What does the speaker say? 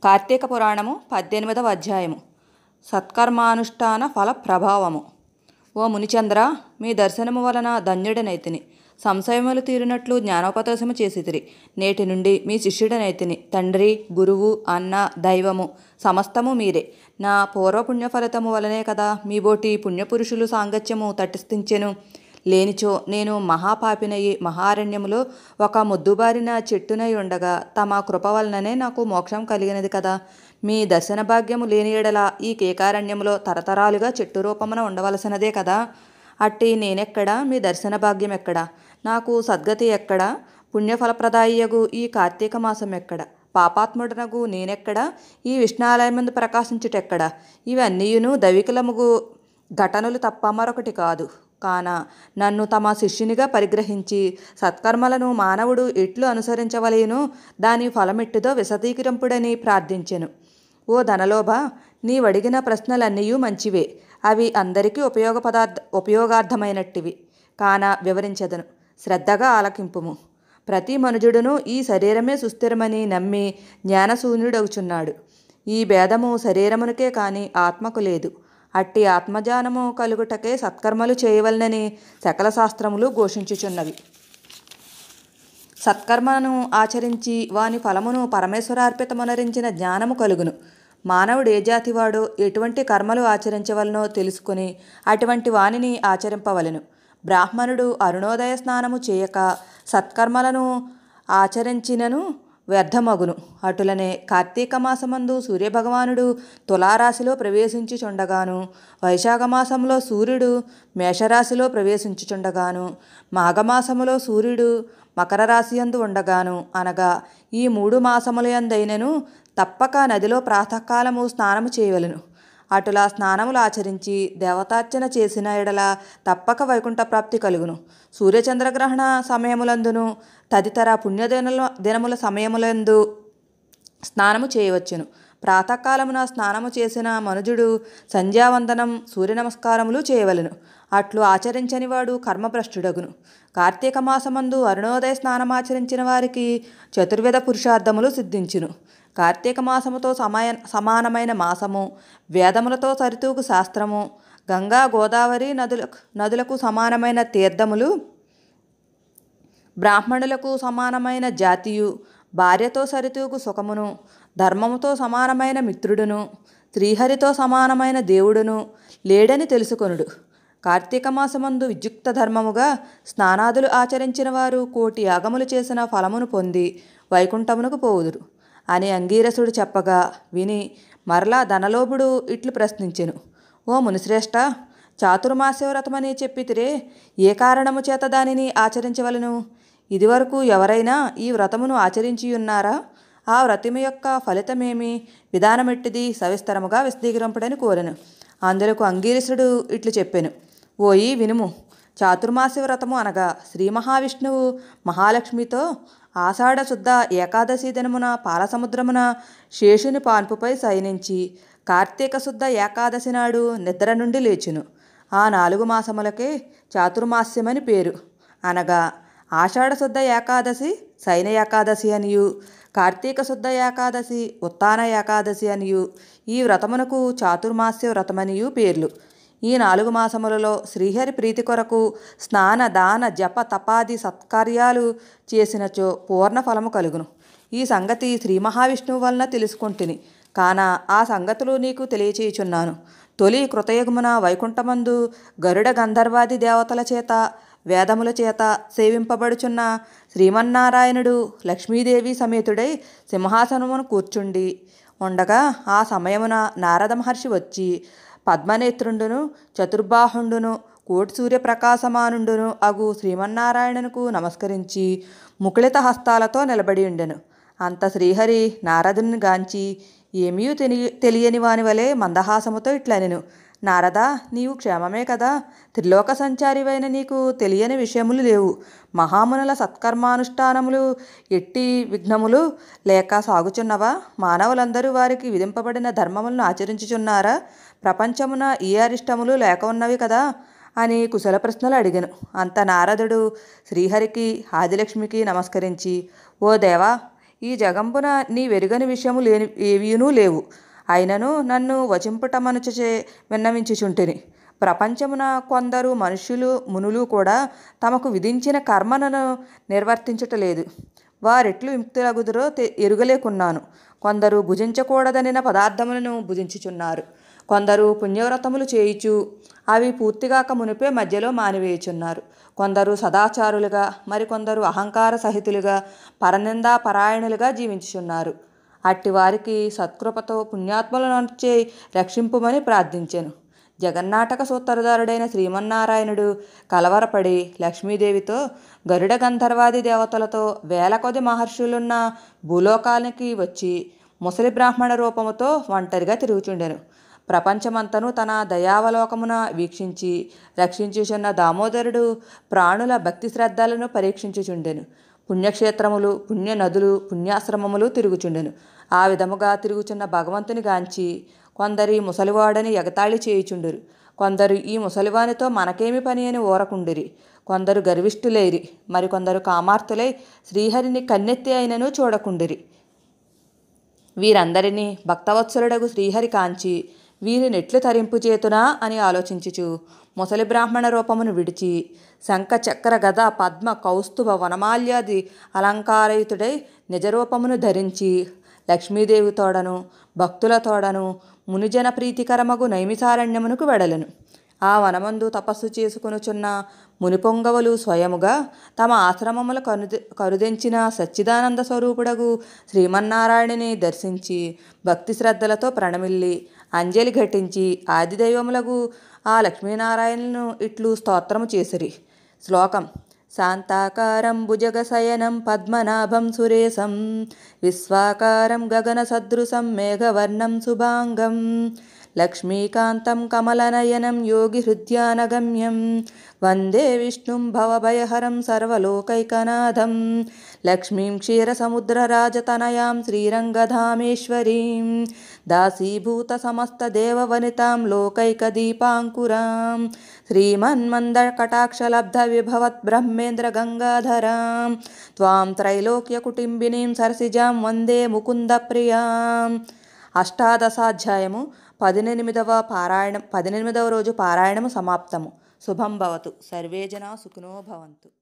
కార్తీక పురాణము పద్దెనిమిదవ అధ్యాయము సత్కర్మానుష్ఠాన ఫల ప్రభావము ఓ మునిచంద్ర మీ దర్శనము వలన ధన్యుడనైతిని సంశయములు తీరినట్లు జ్ఞానోపదేశము చేసితిరి నేటి నుండి మీ శిష్యుడనైతిని తండ్రి గురువు అన్న దైవము సమస్తము మీరే నా పూర్వపుణ్య ఫలితము వలనే కదా మీ బోటి పుణ్యపురుషులు సాంగత్యము తటిస్థించెను లేనిచో నేను మహాపాపినయి మహారణ్యములో ఒక ముద్దుబారిన చెట్టునై ఉండగా తమ కృప వలననే నాకు మోక్షం కలిగినది కదా మీ దర్శన భాగ్యము లేని ఎడల ఈ కేకారణ్యములో తరతరాలుగా చెట్టు రూపమున ఉండవలసినదే కదా అట్టి నేనెక్కడా మీ దర్శన భాగ్యం ఎక్కడా నాకు సద్గతి ఎక్కడా పుణ్యఫలప్రదాయగు ఈ కార్తీక మాసం ఎక్కడ పాపాత్ముడనగు నేనెక్కడా ఈ విష్ణాలయమందు ప్రకాశించుటెక్కడా ఇవన్నీయును దవికులముగు ఘటనలు తప్ప మరొకటి కాదు కాన నన్ను తమ శిష్యునిగా పరిగ్రహించి సత్కర్మలను మానవుడు ఎట్లు అనుసరించవలేను దాని ఫలమెట్టుదో విశదీకరింపుడని ప్రార్థించెను ఓ ధనలోభ నీవడిగిన ప్రశ్నలన్నీ మంచివే అవి అందరికీ ఉపయోగ పదార్థ ఉపయోగార్థమైనట్టివి కాన వివరించదను శ్రద్ధగా ఆలకింపుము ప్రతి మనుజుడును ఈ శరీరమే సుస్థిరమని నమ్మి జ్ఞానశూన్యుడవుచున్నాడు ఈ భేదము శరీరమునకే కాని ఆత్మకు లేదు అట్టి ఆత్మజానము కలుగుటకే సత్కర్మలు చేయవలనని సకల శాస్త్రములు ఘోషించుచున్నవి సత్కర్మను ఆచరించి వాని ఫలమును పరమేశ్వరార్పితమునరించిన జ్ఞానము కలుగును మానవుడు ఏ జాతివాడో ఎటువంటి కర్మలు ఆచరించవలనో తెలుసుకుని అటువంటి వానిని ఆచరింపవలెను బ్రాహ్మణుడు అరుణోదయ స్నానము చేయక సత్కర్మలను ఆచరించినను వ్యర్థమగును అటులనే కార్తీక మాసమందు సూర్యభగవానుడు తులారాశిలో ప్రవేశించుచుండగాను వైశాఖ మాసంలో సూర్యుడు మేషరాశిలో ప్రవేశించుచుండగాను మాఘమాసములో సూర్యుడు మకర రాశియందు ఉండగాను అనగా ఈ మూడు మాసములయందైనను తప్పక నదిలో ప్రాతకాలము స్నానము చేయవలెను అటులా స్నానములు ఆచరించి దేవతార్చన చేసిన ఎడల తప్పక వైకుంఠ ప్రాప్తి కలుగును సూర్యచంద్రగ్రహణ సమయములందును తదితర పుణ్యదినల దినముల సమయములందు స్నానము చేయవచ్చును ప్రాతకాలమున స్నానము చేసిన మనుజుడు సంధ్యావందనం సూర్య నమస్కారములు చేయవలెను అట్లు ఆచరించని వాడు కర్మభ్రష్టుడగును కార్తీక మాసమందు అరుణోదయ స్నానమాచరించిన వారికి చతుర్విధ పురుషార్థములు సిద్ధించును కార్తీక మాసముతో సమయ సమానమైన మాసము వేదములతో సరితూగు శాస్త్రము గంగా గోదావరి నదులకు నదులకు సమానమైన తీర్థములు బ్రాహ్మణులకు సమానమైన జాతియు భార్యతో సరితూగు సుఖమును ధర్మముతో సమానమైన మిత్రుడును శ్రీహరితో సమానమైన దేవుడును లేడని తెలుసుకొనుడు కార్తీక మాసమందు విద్యుక్త ధర్మముగా స్నానాదులు ఆచరించిన వారు కోటి యాగములు చేసిన ఫలమును పొంది వైకుంఠమునకు పోవుదురు అని అంగీరసుడు చెప్పగా విని మరలా ధనలోభుడు ఇట్లు ప్రశ్నించెను ఓ మునిశ్రేష్ఠ చాతుర్మాస్య వ్రతమని చెప్పితిరే ఏ కారణము చేత దానిని ఆచరించవలను ఇదివరకు ఎవరైనా ఈ వ్రతమును ఆచరించియున్నారా ఆ వ్రతము యొక్క ఫలితమేమి విధానమెట్టిది సవిస్తరముగా విశదీకరింపడని కోరెను అందులకు అంగీరసుడు ఇట్లు చెప్పెను ఓయి వినుము చాతుర్మాస్య వ్రతము అనగా శ్రీ మహావిష్ణువు మహాలక్ష్మితో ఆషాఢ శుద్ధ ఏకాదశి దినమున పాలసముద్రమున శేషుని పాన్పుపై శయనించి కార్తీక శుద్ధ ఏకాదశి నాడు నిద్ర నుండి లేచును ఆ నాలుగు మాసములకే చాతుర్మాస్యమని పేరు అనగా ఆషాఢ శుద్ధ ఏకాదశి శైన ఏకాదశి అనియు కార్తీక శుద్ధ ఏకాదశి ఉత్తాన ఏకాదశి అనియు ఈ వ్రతమునకు చాతుర్మాస్య వ్రతమనియు పేర్లు ఈ నాలుగు మాసములలో శ్రీహరి ప్రీతి కొరకు స్నాన దాన జప తపాది సత్కార్యాలు చేసినచో పూర్ణ ఫలము కలుగును ఈ సంగతి శ్రీ మహావిష్ణువు వలన తెలుసుకుంటుని కాన ఆ సంగతులు నీకు తెలియచేయుచున్నాను తొలి కృతయుగమున వైకుంఠమందు గరుడ గంధర్వాది దేవతల చేత వేదముల చేత సేవింపబడుచున్న శ్రీమన్నారాయణుడు లక్ష్మీదేవి సమేతుడై సింహాసనమును కూర్చుండి ఉండగా ఆ సమయమున నారద మహర్షి వచ్చి పద్మనేత్రుండును చతుర్బాహుండును కోటి సూర్యప్రకాశమానుండును అగు శ్రీమన్నారాయణనుకు నమస్కరించి ముకుళిత హస్తాలతో నిలబడి ఉండెను అంత శ్రీహరి నారదుని గాంచి ఏమీ తెలియ తెలియని వాని వలె మందహాసముతో ఇట్లనెను నారదా నీవు క్షేమమే కదా త్రిలోక సంచారివైన నీకు తెలియని విషయములు లేవు మహామునుల సత్కర్మానుష్ఠానములు ఎట్టి విఘ్నములు లేక సాగుచున్నవా మానవులందరూ వారికి విధింపబడిన ధర్మములను ఆచరించుచున్నారా ప్రపంచమున ఏ అరిష్టములు లేక ఉన్నవి కదా అని కుశల ప్రశ్నలు అడిగాను అంత నారదుడు శ్రీహరికి ఆదిలక్ష్మికి నమస్కరించి ఓ దేవా ఈ జగంబున నీ వెరుగని విషయము లేని ఏవీనూ లేవు అయినను నన్ను వచింపుటమనుచే విన్నవించుచుంటిని ప్రపంచమున కొందరు మనుష్యులు మునులు కూడా తమకు విధించిన కర్మలను నిర్వర్తించుటలేదు వారెట్లు విముక్తులగుదురో తె ఎరుగలేకున్నాను కొందరు భుజించకూడదనిన పదార్థములను భుజించుచున్నారు కొందరు పుణ్యవ్రతములు చేయుచు అవి పూర్తిగాక మునిపే మధ్యలో మానివేయుచున్నారు కొందరు సదాచారులుగా మరికొందరు అహంకార సహితులుగా పరనిందా పరాయణులుగా జీవించుచున్నారు అట్టి వారికి సత్కృపతో పుణ్యాత్మలనొచ్చే రక్షింపుమని ప్రార్థించెను జగన్నాటక సూత్రధారుడైన శ్రీమన్నారాయణుడు కలవరపడి లక్ష్మీదేవితో గరుడ గంధర్వాది దేవతలతో వేల కొద్ది మహర్షులున్న భూలోకానికి వచ్చి ముసలి బ్రాహ్మణ రూపముతో ఒంటరిగా తిరుగుచుండెను ప్రపంచమంతను తన దయావలోకమున వీక్షించి రక్షించుచున్న దామోదరుడు ప్రాణుల భక్తి శ్రద్ధలను పరీక్షించుచుండెను పుణ్యక్షేత్రములు పుణ్య నదులు పుణ్యాశ్రమములు తిరుగుచుండెను ఆ విధముగా తిరుగుచున్న భగవంతుని గాంచి కొందరి ముసలివాడని ఎగతాళి చేయుచుండురు కొందరు ఈ ముసలివానితో మనకేమి పని అని ఊరకుండిరి కొందరు గర్విష్ఠులైరి మరికొందరు కామార్తులై శ్రీహరిని కన్నెత్తి అయినను చూడకుండిరి వీరందరినీ భక్తవత్సలుడగు శ్రీహరి కాంచి వీరినెట్లు తరింపు చేతునా అని ఆలోచించుచు ముసలి బ్రాహ్మణ రూపమును విడిచి శంఖ చక్ర గద పద్మ కౌస్తుభ వనమాల్యాది అలంకారయుతుడై నిజరూపమును ధరించి లక్ష్మీదేవి తోడను భక్తుల తోడను మునిజన ప్రీతికరమగు నైమిసారణ్యమునకు వెడలను ఆ వనమందు తపస్సు చేసుకొనుచున్న మునిపొంగవలు స్వయముగా తమ ఆశ్రమముల కనుదె కరుదెంచిన సచ్చిదానంద స్వరూపుడగు శ్రీమన్నారాయణుని దర్శించి భక్తి శ్రద్ధలతో ప్రణమిల్లి అంజలి ఘటించి ఆదిదైవములగు ఆ లక్ష్మీనారాయణను ఇట్లు స్తోత్రము చేసిరి శ్లోకం శాంతాకారం భుజగశయనం పద్మనాభం సురేశం విశ్వాకారం గగనసదృశం మేఘవర్ణం శుభాంగం లక్ష్మీకాంతం కమలనయనం యోగిహృద్యానగమ్యం వందే విష్ణుం భవభయహరం సర్వలోకైకనాథం లక్ష్మీం క్షీరసముద్రరాజతనయాం శ్రీరంగధామేశ్వరీం దాసీభూత సమస్తదేవవనితాం లోకైకదీపాంకురాం శ్రీమన్మందకటాక్షలబ్ధ విభవత్ బ్రహ్మేంద్ర గంగాధరాం త్వాం త్రైలోక్యకుటుంబినీం సరసిజాం వందే ముకుంద ప్రియాం అష్టాదశాధ్యాయము పదినెనిమిదవ పారాయణం పదినెనిమిదవ రోజు పారాయణము సమాప్తము శుభం భవతు సర్వే జనా సుఖినో భవంతు